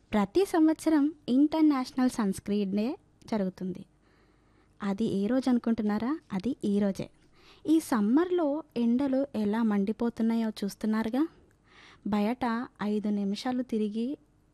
ప్రతి సంవత్సరం international sunscreen day జరుగుతుంది అది ఏ రోజు అనుకుంటున్నారా అది ఈ రోజే ఈ సమ్మర్లో ఎండలు ఎలా మండిపోతున్నాయో చూస్తున్నారుగా బయట ఐదు నిమిషాలు తిరిగి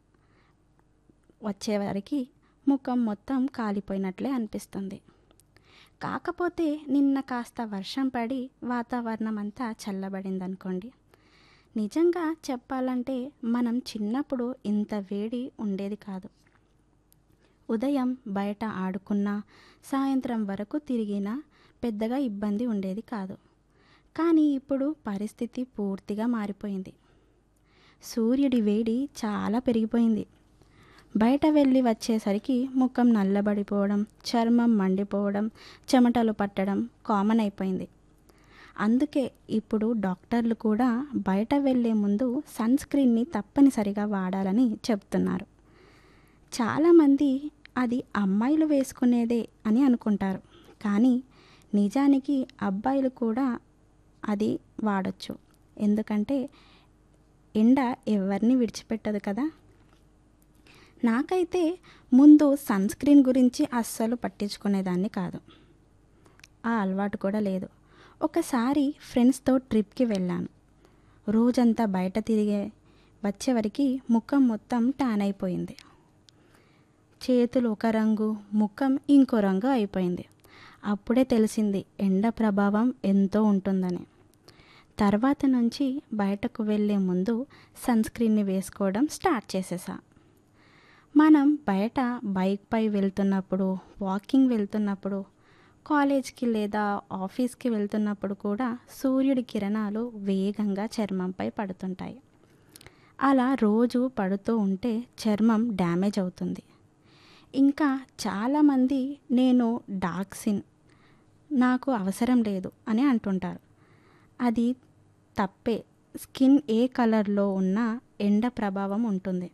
వచ్చేవరకు ముఖం మొత్తం కాలిపోయినట్లే అనిపిస్తుంది కాకపోతే నిన్న కాస్త వర్షం పడి వాతావరణం అంతా చల్లబడింది అనుకోండి నిజంగా చెప్పాలంటే మనం చిన్నప్పుడు ఇంత వేడి ఉండేది కాదు ఉదయం బయట ఆడుకున్నా సాయంత్రం వరకు తిరిగినా పెద్దగా ఇబ్బంది ఉండేది కాదు కానీ ఇప్పుడు పరిస్థితి పూర్తిగా మారిపోయింది సూర్యుడి వేడి చాలా పెరిగిపోయింది బయట వెళ్ళి వచ్చేసరికి ముఖం నల్లబడిపోవడం చర్మం మండిపోవడం చెమటలు పట్టడం కామన్ అయిపోయింది అందుకే ఇప్పుడు డాక్టర్లు కూడా బయట వెళ్ళే ముందు సన్ స్క్రీన్ని తప్పనిసరిగా వాడాలని చెప్తున్నారు చాలామంది అది అమ్మాయిలు వేసుకునేదే అని అనుకుంటారు కానీ నిజానికి అబ్బాయిలు కూడా అది వాడచ్చు ఎందుకంటే ఎండ ఎవరిని విడిచిపెట్టదు కదా నాకైతే ముందు సన్ స్క్రీన్ గురించి అస్సలు పట్టించుకునేదాన్ని కాదు ఆ అలవాటు కూడా లేదు ఒకసారి ఫ్రెండ్స్తో ట్రిప్కి వెళ్ళాను రోజంతా బయట తిరిగే వచ్చేవరకు ముఖం మొత్తం ట్యాన్ అయిపోయింది చేతులు ఒక రంగు ముఖం ఇంకో రంగు అయిపోయింది అప్పుడే తెలిసింది ఎండ ప్రభావం ఎంతో ఉంటుందని తర్వాత నుంచి బయటకు వెళ్ళే ముందు సన్ స్క్రీన్ని వేసుకోవడం స్టార్ట్ చేసేసా మనం బయట బైక్పై వెళ్తున్నప్పుడు వాకింగ్ వెళ్తున్నప్పుడు కాలేజ్కి లేదా ఆఫీస్కి వెళ్తున్నప్పుడు కూడా సూర్యుడి కిరణాలు వేగంగా చర్మంపై పడుతుంటాయి అలా రోజు పడుతూ ఉంటే చర్మం డ్యామేజ్ అవుతుంది ఇంకా చాలామంది నేను డార్క్ సిన్ నాకు అవసరం లేదు అని అంటుంటారు అది తప్పే స్కిన్ ఏ కలర్లో ఉన్నా ఎండ ప్రభావం ఉంటుంది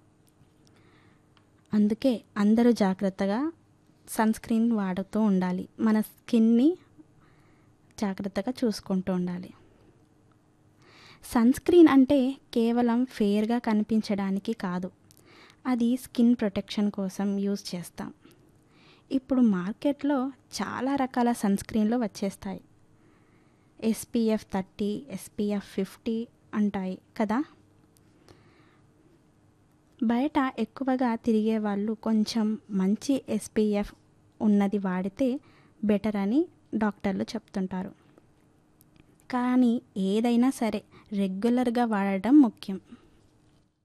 అందుకే అందరూ జాగ్రత్తగా సన్ స్క్రీన్ వాడుతూ ఉండాలి మన స్కిన్ని జాగ్రత్తగా చూసుకుంటూ ఉండాలి సన్ స్క్రీన్ అంటే కేవలం ఫేర్గా కనిపించడానికి కాదు అది స్కిన్ ప్రొటెక్షన్ కోసం యూజ్ చేస్తాం ఇప్పుడు మార్కెట్లో చాలా రకాల సన్ స్క్రీన్లు వచ్చేస్తాయి ఎస్పీఎఫ్ థర్టీ ఎస్పీఎఫ్ ఫిఫ్టీ అంటాయి కదా బయట ఎక్కువగా తిరిగే వాళ్ళు కొంచెం మంచి ఎస్పీఎఫ్ ఉన్నది వాడితే బెటర్ అని డాక్టర్లు చెప్తుంటారు కానీ ఏదైనా సరే రెగ్యులర్గా వాడటం ముఖ్యం